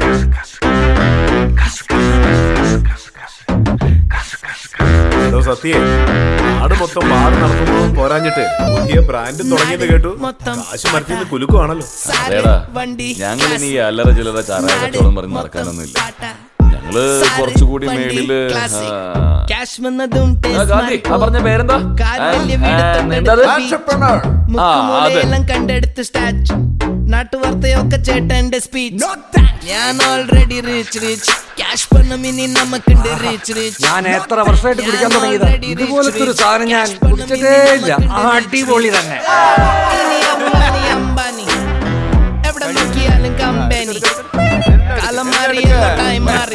എടോ സത്യേ നാട് മൊത്തം പാട് നടക്കുമ്പോൾ പോരാഞ്ഞിട്ട് പുതിയ ബ്രാൻഡ് തുടങ്ങിയത് കേട്ടു കാശ് മരത്തിൽ കുലുക്കുവാണല്ലോ അതേടാ ഞങ്ങൾ ഇനി ഈ അല്ലറ ചില്ലറ ചാറായ കച്ചവടം പറഞ്ഞ് നടക്കാനൊന്നുമില്ല ഞങ്ങള് കുറച്ചുകൂടി മേളില് ആ, ക്യാഷ് വന്നതും ആ, ഗാന്ധി ആ പറഞ്ഞ പേരെന്താ കാൽ വലിയ ആ, വീട് ആ, എന്താ അത്? ആ, അത്. എല്ലാം കണ്ടെടുത്ത് സ്റ്റാച്ച് നാട്ടുവാർത്തയൊക്കെ ചേട്ടന്റെ സ്പീച്ച് ഞാൻ ഓൾറെഡി റിച്ച് റിച്ച് ക്യാഷ് പണം ഇനി നമുക്കുണ്ട് റിച്ച് റിച്ച് ഞാൻ എത്ര വർഷമായിട്ട് കുടിക്കാൻ തുടങ്ങിയതാ ഇതുപോലത്തെ ഒരു സാധനം ഞാൻ കുടിച്ചിട്ടേ ഇല്ല അടിപൊളി തന്നെ അംബാനി അംബാനി എവിടെ നോക്കിയാലും കമ്പനി കാലം മാറി ടൈം മാറി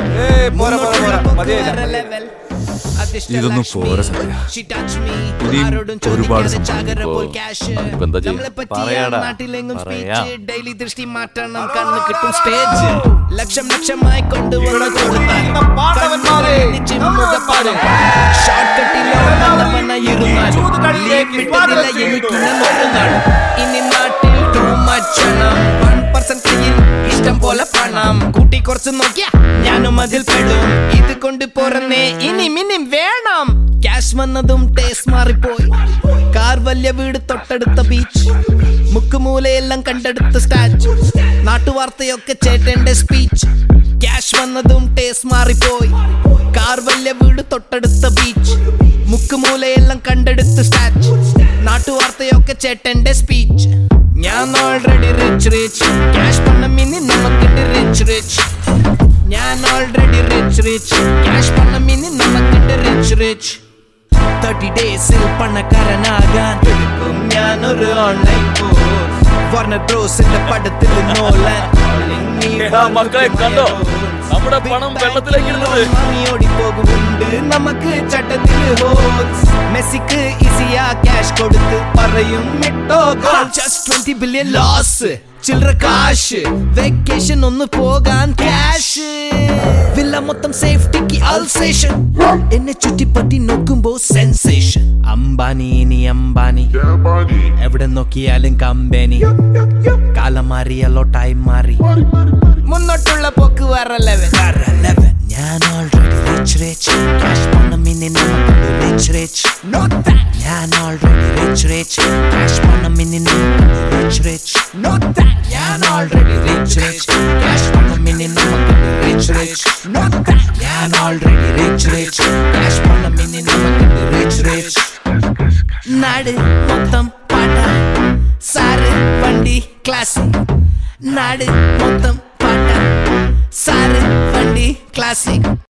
ഇതൊന്നും പോരാ സത്യ. ഇനിയും ഒരുപാട് ഇപ്പൊ എന്താ ചെയ്യാ? പറയാടാ, പറയാ ഡെയിലി ദൃഷ്ടി മാറ്റണം കണ്ണ് കിട്ടും സ്റ്റേജ് ലക്ഷം ലക്ഷമായി കൊണ്ടുവന്ന് കൊടുത്താൽ ഷോർട്ട് കട്ടിലോ ഇരുന്നാൽ എനിക്കിന്ന് നോക്കുന്നാൾ ഇനി നാട്ടിൽ ടൂ മച്ചണം വൺ പെർസെന്റ് കയ്യിൽ ഇഷ്ടം പോലെ പണം കൂട്ടി കുറച്ച് നോക്കിയ ഞാനും അതിൽ പെടും ഇത് കൊണ്ട് പോറന്നേ ഇനി മിനിം വേണം ക്യാഷ് വന്നതും ടേസ്റ്റ് മാറിപ്പോയി കാർ വലിയ വീട് തൊട്ടടുത്ത ബീച്ച് മുക്കുമൂലയെല്ലാം കണ്ടെടുത്ത സ്റ്റാച്ചു നാട്ടുവാർത്തയൊക്കെ ചേട്ടന്റെ സ്പീച്ച് ക്യാഷ് വന്നതും ടേസ്റ്റ് മാറിപ്പോയി കാർ വലിയ വീട് തൊട്ടടുത്ത ബീച്ച് മുക്കുമൂലയെല്ലാം കണ്ടെടുത്ത് സ്റ്റാച്ചു നാട്ടുവാർത്തയൊക്കെ ചേട്ടന്റെ സ്പീച്ച് ഞാൻ ഓൾറെഡി റിച്ച് റിച്ച് ക്യാഷ് പണം ഇനി നമുക്കുണ്ട് റിച്ച് റിച്ച് ഞാൻ ഓൾറെഡി റിച്ച് റിച്ച് ക്യാഷ് പണം ഇനി നമുക്കുണ്ട് റിച്ച് റിച്ച് തേർട്ടി ഡേയ്സിൽ പണക്കാരനാകാൻ എടുക്കും ഞാനൊരു ഓൺലൈൻ കോഴ്സ് വർണ്ണ ബ്രോസിന്റെ പടത്തിൽ നോലാൻ എടാ മക്കളെ കണ്ടോ നമ്മുടെ പണം വെള്ളത്തിലേക്ക് ഇടുന്നത് ഓടി പോകുന്നുണ്ട് നമുക്ക് ചട്ടത്തിൽ ഹോൾസ് മെസ്സിക്ക് ഈസിയാ ക്യാഷ് കൊടുത്ത് പറയും ഇട്ടോ ജസ്റ്റ് ട്വന്റി ബില്യൺ ലോസ് ചില്ലറ കാശ് വെക്കേഷൻ ഒന്ന് പോകാൻ ക്യാഷ് വില്ല മൊത്തം സേഫ്റ്റിക്ക് അൾസേഷൻ എന്നെ ചുറ്റിപ്പറ്റി നോക്കുമ്പോ സെൻസേഷൻ അംബാനി ഇനി അംബാനി എവിടെ നോക്കിയാലും കമ്പനി കാലം മാറിയല്ലോ ടൈം മാറി മുന്നോട്ടുള്ള പോക്ക് വേറെ ലെവൽ വേറെ ലെവൽ ഞാൻ ഓൾറെഡി റിച്ച് റിച്ച് ക്യാഷ് പണം ഇനി നമുക്കുണ്ട് റിച്ച് റിച്ച് ഞാൻ ഓൾറെഡി റിച്ച് റിച്ച് ക്യാഷ് പണം ഇനി നമുക്കുണ്ട് റിച്ച് റിച്ച് ഞാൻ ഓൾറെഡി റിച്ച് റിച്ച് ക്യാഷ് പണം ഇനി നമുക്കുണ്ട് റിച്ച് റിച്ച് ഞാൻ ഓൾറെഡി റിച്ച് റിച്ച് ക്യാഷ് പണം ഇനി നമുക്കുണ്ട് റിച്ച് റിച്ച് നാട് മൊത്തം പാട്ട സാറ് വണ്ടി ക്ലാസ് നാട് മൊത്തം പാട്ട സാറ് വണ്ടി ക്ലാസിക്